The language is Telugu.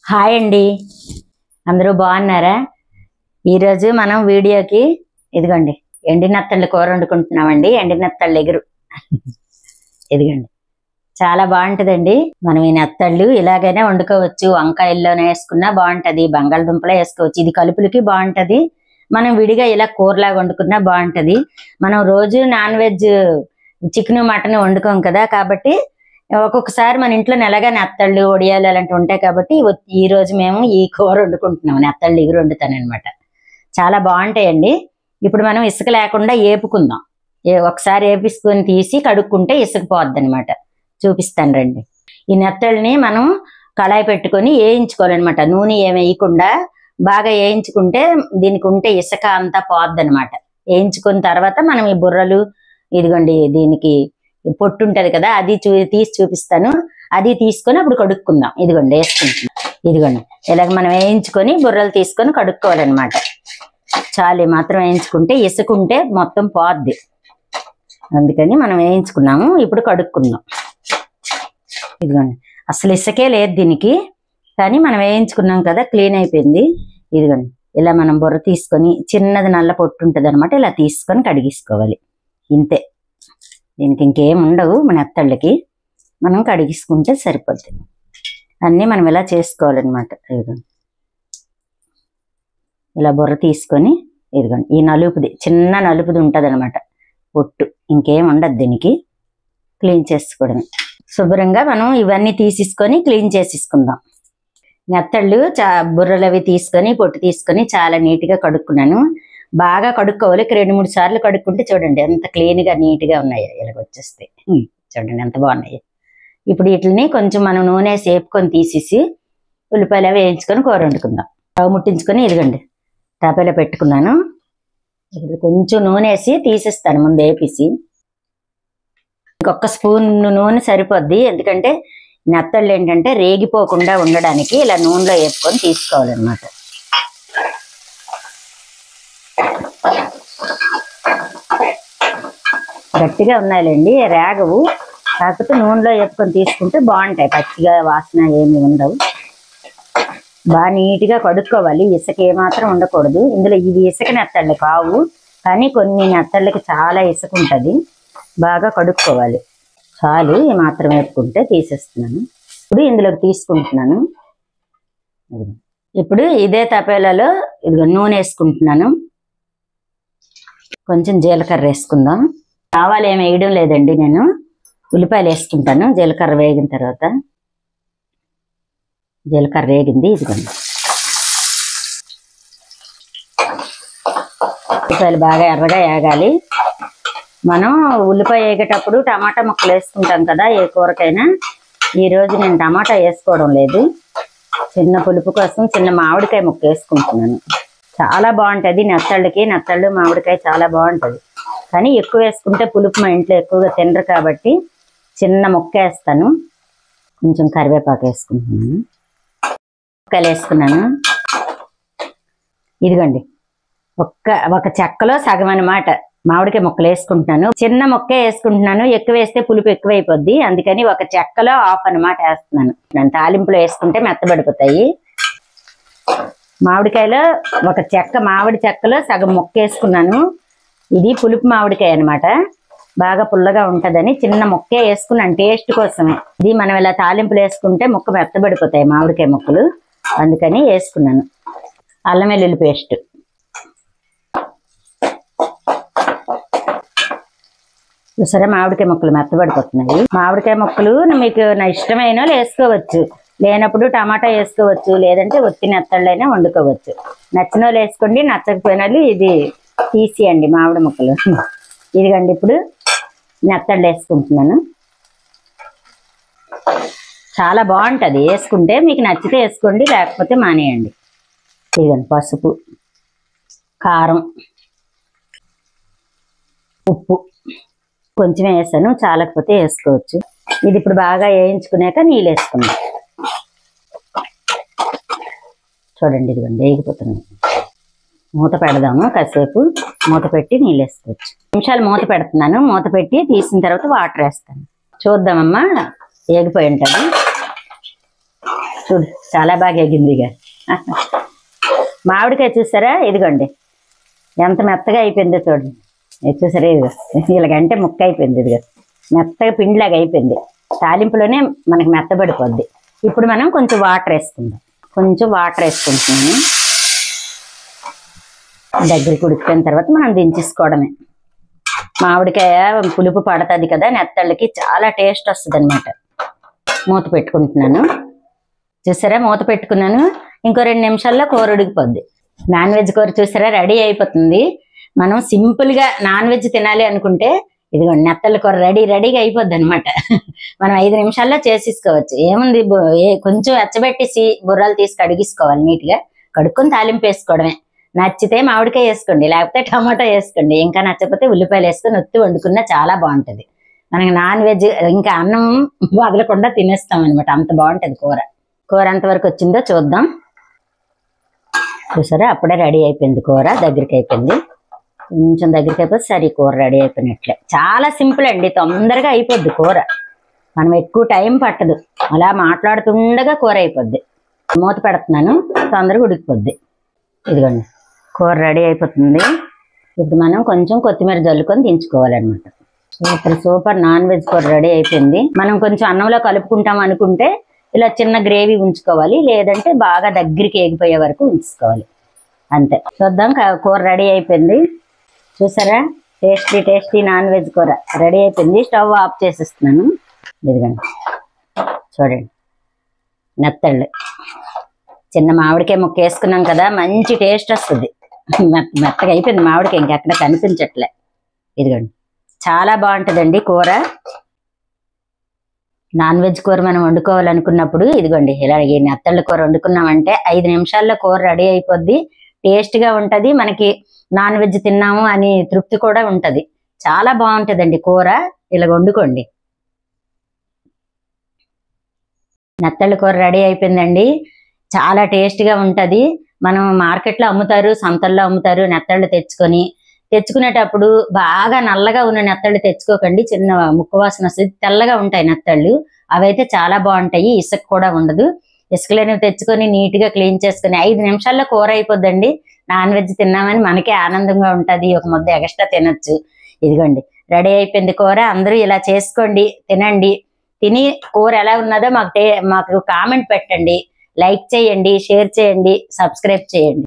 హాయ్ అండి అందరూ బాగున్నారా ఈరోజు మనం వీడియోకి ఇదిగోండి ఎండినత్తళ్ళ కూర వండుకుంటున్నామండి ఎండినత్తళ్ళ ఎగురు ఇదిగోండి చాలా బాగుంటుందండి మనం ఈ నెత్తళ్ళు ఇలాగైనా వండుకోవచ్చు వంకాయల్లోనే వేసుకున్నా బాగుంటది బంగాళదుంపలో వేసుకోవచ్చు ఇది కలుపులకి బాగుంటది మనం విడిగా ఇలా కూరలాగా వండుకున్నా బాగుంటది మనం రోజు నాన్ వెజ్ చికెన్ మటన్ వండుకోం కదా కాబట్టి ఒక్కొక్కసారి మన ఇంట్లో నెలగా నెత్తళ్ళు ఒడియాలు అలాంటివి ఉంటాయి కాబట్టి ఇవ- ఈ రోజు మేము ఈ కూర వండుకుంటున్నాం నెత్తళ్ళు ఇగురు వండుతానమాట చాలా బాగుంటాయండి ఇప్పుడు మనం ఇసుక లేకుండా ఏపుకుందాం ఏ- ఒకసారి ఏపిసుకొని తీసి కడుక్కుంటే ఇసుక పోద్ది అనమాట చూపిస్తాను రండి ఈ నెత్తళ్ళని మనం కళాయి పెట్టుకొని వేయించుకోవాలన్నమాట నూనె ఏమి వేయకుండా బాగా వేయించుకుంటే దీనికి ఉంటే ఇసుక అంతా పోద్ది అనమాట వేయించుకున్న తర్వాత మనం ఈ బుర్రలు ఇదిగోండి దీనికి పొట్టు ఉంటది కదా అది చూ తీసి చూపిస్తాను అది తీసుకొని అప్పుడు కడుక్కుందాం ఇదిగోండి వేసుకుంటున్నాం ఇదిగోండి ఇలాగ మనం వేయించుకొని బుర్రలు తీసుకొని కడుక్కోవాలన్నమాట చాలు ఈ మాత్రం వేయించుకుంటే ఇసుకుంటే మొత్తం పోద్ది అందుకని మనం వేయించుకున్నాము ఇప్పుడు కడుక్కుందాం ఇదిగోండి అసలు ఇసుకే లేదు దీనికి కానీ మనం వేయించుకున్నాం కదా క్లీన్ అయిపోయింది ఇదిగోండి ఇలా మనం బుర్ర తీసుకొని చిన్నది నల్ల పొట్టు ఉంటుంది అనమాట ఇలా తీసుకొని కడిగేసుకోవాలి ఇంతే దీనికి ఇంకేం ఉండవు మన ఎత్తళ్ళకి మనం కడిగించుకుంటే సరిపోతుంది అన్నీ మనం ఇలా చేసుకోవాలన్నమాట ఇదిగోండి ఇలా బుర్ర తీసుకొని ఇదిగోండి ఈ నలుపుది చిన్న నలుపుది ఉంటుంది అనమాట పొట్టు ఇంకేం ఉండదు దీనికి క్లీన్ చేసుకోవడమే శుభ్రంగా మనం ఇవన్నీ తీసేసుకొని క్లీన్ చేసేసుకుందాం నెత్తళ్ళు చా బుర్రలు అవి తీసుకొని పొట్టు తీసుకొని చాలా నీట్గా కడుక్కున్నాను బాగా కడుక్కోవాలి ఒక రెండు మూడు సార్లు కడుక్కుంటే చూడండి ఎంత క్లీన్ గా నీట్ గా ఉన్నాయి ఇలాగ వచ్చేస్తాయి ఉమ్, చూడండి ఎంత బాగున్నాయి ఇప్పుడు వీటిని కొంచెం మనం నూనె సేపుకొని తీసేసి ఉల్లిపాయలు అవి వేయించుకొని కూర వండుకుందాం స్టవ్ ముట్టించుకొని ఇదిగండి తాపేలో పెట్టుకున్నాను ఇప్పుడు కొంచెం నూనె వేసి తీసేస్తాను ముందు వేపేసి ఇంకొక స్పూన్ నూనె సరిపోద్ది ఎందుకంటే నెత్తళ్ళు ఏంటంటే రేగిపోకుండా ఉండడానికి ఇలా నూనెలో వేపుకొని తీసుకోవాలన్నమాట గట్టిగా ఉన్నాయిలేండి రేగవు కాకపోతే నూనెలో వేపుకొని తీసుకుంటే బాగుంటాయి పచ్చిగా వాసన ఏమి ఉండవు బాగా నీట్గా కడుక్కోవాలి ఇసుక ఏమాత్రం ఉండకూడదు ఇందులో ఇవి ఇసుక నెత్తళ్ళు కావు కానీ కొన్ని నెత్తళ్ళకి చాలా ఇసుక ఉంటుంది బాగా కడుక్కోవాలి చాలు ఈ మాత్రం వేపుకుంటే తీసేస్తున్నాను ఇప్పుడు ఇందులోకి తీసుకుంటున్నాను ఇదిగో. ఇప్పుడు ఇదే తపేలలో ఇదిగో నూనె వేసుకుంటున్నాను కొంచెం జీలకర్ర వేసుకుందాం ఆవాలు ఏమి వేయడం లేదండి నేను ఉల్లిపాయలు వేసుకుంటాను జీలకర్ర వేగిన తర్వాత జీలకర్ర వేగింది ఇదిగోండి ఉల్లిపాయలు బాగా ఎర్రగా వేగాలి మనం ఉల్లిపాయ వేగేటప్పుడు టమాటా ముక్కలు వేసుకుంటాం కదా ఏ కూరకైనా ఈ రోజు నేను టమాటా వేసుకోవడం లేదు చిన్న పులుపు కోసం చిన్న మామిడికాయ ముక్క వేసుకుంటున్నాను చాలా బాగుంటది నెత్తళ్ళకి నెత్తళ్ళు మామిడికాయ చాలా బాగుంటది కానీ ఎక్కువ వేసుకుంటే పులుపు మా ఇంట్లో ఎక్కువగా తినరు కాబట్టి చిన్న ముక్క వేస్తాను కొంచెం కరివేపాకు వేసుకుంటున్నాను ముక్కలు వేసుకున్నాను ఇదిగోండి ఒక్క ఒక చెక్కలో సగం అన్నమాట మామిడికాయ ముక్కలు వేసుకుంటున్నాను చిన్న ముక్క వేసుకుంటున్నాను ఎక్కువ వేస్తే పులుపు ఎక్కువ అయిపోద్ది అందుకని ఒక చెక్కలో ఆఫ్ అన్నమాట వేస్తున్నాను నేను తాలింపులో వేసుకుంటే మెత్తబడిపోతాయి మామిడికాయలో ఒక చెక్క మామిడి చెక్కలో సగం ముక్క వేసుకున్నాను ఇది పులుపు మామిడికాయ అన్నమాట బాగా పుల్లగా ఉంటదని చిన్న ముక్కే వేసుకున్నాను టేస్ట్ కోసమే ఇది మనం ఇలా తాలింపులు వేసుకుంటే ముక్క మెత్తబడిపోతాయి మామిడికాయ ముక్కలు అందుకని వేసుకున్నాను అల్లం వెల్లుల్లి పేస్ట్ చూసారా మామిడికాయ ముక్కలు మెత్తబడిపోతున్నాయి మామిడికాయ ముక్కలు మీకు నా ఇష్టమైన వాళ్ళు వేసుకోవచ్చు లేనప్పుడు టమాటా వేసుకోవచ్చు లేదంటే ఒత్తి నెత్తళ్ళైనా వండుకోవచ్చు నచ్చిన వాళ్ళు వేసుకోండి నచ్చకపోయిన వాళ్ళు ఇది తీసియండి మామిడి ముక్కలు ఇదిగండి ఇప్పుడు నెత్తళ్ళు వేసుకుంటున్నాను చాలా బాగుంటది వేసుకుంటే మీకు నచ్చితే వేసుకోండి లేకపోతే మానేయండి ఇదిగండి పసుపు కారం ఉప్పు కొంచెం వేసాను చాలకపోతే వేసుకోవచ్చు ఇది ఇప్పుడు బాగా వేయించుకున్నాక నీళ్ళు వేసుకుందాం చూడండి ఇదిగోండి వేగిపోతుంది మూత పెడదాము కాసేపు మూత పెట్టి నీళ్ళు వేసుకోవచ్చు నిమిషాలు మూత పెడుతున్నాను మూత పెట్టి తీసిన తర్వాత వాటర్ వేస్తాను చూద్దామమ్మా వేగిపోయి ఉంటుంది చూడు చాలా బాగా ఎగింది ఇక మామిడికాయ చూసారా ఇదిగోండి ఎంత మెత్తగా అయిపోయిందో చూడండి ఇది చూసారా ఇది ఇలాగంటే ముక్క అయిపోయింది ఇదిగో మెత్తగా పిండిలాగా అయిపోయింది తాలింపులోనే మనకి మెత్తబడిపోద్ది ఇప్పుడు మనం కొంచెం వాటర్ వేసుకుందాం కొంచెం వాటర్ వేసుకుంటున్నాను దగ్గరికి ఉడికిపోయిన తర్వాత మనం దించేసుకోవడమే మామిడికాయ పులుపు పడుతుంది కదా నెత్తళ్ళకి చాలా టేస్ట్ వస్తుంది అనమాట మూత పెట్టుకుంటున్నాను చూసారా మూత పెట్టుకున్నాను ఇంకో రెండు నిమిషాల్లో కూర ఉడికిపోద్ది నాన్ వెజ్ కూర చూసారా రెడీ అయిపోతుంది మనం సింపుల్ గా నాన్ వెజ్ తినాలి అనుకుంటే ఇదిగోండి నెత్తళ్ళ కూర రెడీ రెడీగా అయిపోద్ది అనమాట మనం ఐదు నిమిషాల్లో చేసేసుకోవచ్చు ఏముంది బు- ఏ కొంచెం ఎచ్చబెట్టేసి బుర్రాలు తీసి కడిగేసుకోవాలి నీట్ గా కడుక్కొని తాలింపు వేసుకోవడమే నచ్చితే మామిడికాయ వేసుకోండి లేకపోతే టమాటా వేసుకోండి ఇంకా నచ్చకపోతే ఉల్లిపాయలు వేసుకొని ఒత్తి వండుకున్నా చాలా బాగుంటది మనకి నాన్ వెజ్ ఇంకా అన్నం వదలకుండా తినేస్తాం అనమాట అంత బాగుంటది కూర కూర ఎంతవరకు వచ్చిందో చూద్దాం చూసారా అప్పుడే రెడీ అయిపోయింది కూర దగ్గరికి అయిపోయింది కొంచెం దగ్గరికి అయిపోతే సరే కూర రెడీ అయిపోయినట్లే చాలా సింపుల్ అండి తొందరగా అయిపోద్ది కూర మనం ఎక్కువ టైం పట్టదు అలా మాట్లాడుతుండగా కూర అయిపోద్ది మూత పెడుతున్నాను తొందరగా ఉడికిపోద్ది ఇదిగోండి కూర రెడీ అయిపోతుంది ఇప్పుడు మనం కొంచెం కొత్తిమీర జల్లుకొని దించుకోవాలన్నమాట సూపర్ సూపర్ నాన్ వెజ్ కూర రెడీ అయిపోయింది మనం కొంచెం అన్నంలో కలుపుకుంటాం అనుకుంటే ఇలా చిన్న గ్రేవీ ఉంచుకోవాలి లేదంటే బాగా దగ్గరికి ఎగిపోయే వరకు ఉంచుకోవాలి అంతే చూద్దాం క- కూర రెడీ అయిపోయింది చూసారా టేస్టీ టేస్టీ నాన్ వెజ్ కూర రెడీ అయిపోయింది స్టవ్ ఆఫ్ చేసేస్తున్నాను ఇదిగోండి చూడండి నెత్తళ్ళు చిన్న మామిడికాయ ముక్క వేసుకున్నాం కదా మంచి టేస్ట్ వస్తుంది మెత్త మెత్తగా అయిపోయింది మామిడికాయ ఇంకెక్కడ కనిపించట్లే ఇదిగోండి చాలా బాగుంటుందండి కూర నాన్ వెజ్ కూర మనం వండుకోవాలనుకున్నప్పుడు ఇదిగోండి ఇలా ఈ నెత్తళ్ళ కూర వండుకున్నామంటే ఐదు నిమిషాల్లో కూర రెడీ అయిపోద్ది టేస్ట్ గా ఉంటది మనకి నాన్ వెజ్ తిన్నాము అని తృప్తి కూడా ఉంటది చాలా బాగుంటదండి కూర ఇలా వండుకోండి నెత్తళ్ళ కూర రెడీ అయిపోయిందండి చాలా టేస్ట్ గా ఉంటది మనం మార్కెట్ లో అమ్ముతారు సంతల్లో అమ్ముతారు నెత్తళ్ళు తెచ్చుకొని తెచ్చుకునేటప్పుడు బాగా నల్లగా ఉన్న నెత్తళ్ళు తెచ్చుకోకండి చిన్న ముక్కు వాసన వస్తుంది తెల్లగా ఉంటాయి నెత్తళ్ళు అవైతే చాలా బాగుంటాయి ఇసుక కూడా ఉండదు ఇసుకలేనివి తెచ్చుకొని నీట్ గా క్లీన్ చేసుకొని ఐదు నిమిషాల్లో కూర అయిపోద్దండి నాన్ వెజ్ తిన్నామని మనకే ఆనందంగా ఉంటది ఒక ముద్ద ఎక్స్ట్రా తినొచ్చు ఇదిగోండి రెడీ అయిపోయింది కూర అందరూ ఇలా చేసుకోండి తినండి తిని కూర ఎలా ఉన్నదో మాకు టే- మాకు కామెంట్ పెట్టండి లైక్ చేయండి షేర్ చేయండి సబ్స్క్రైబ్ చేయండి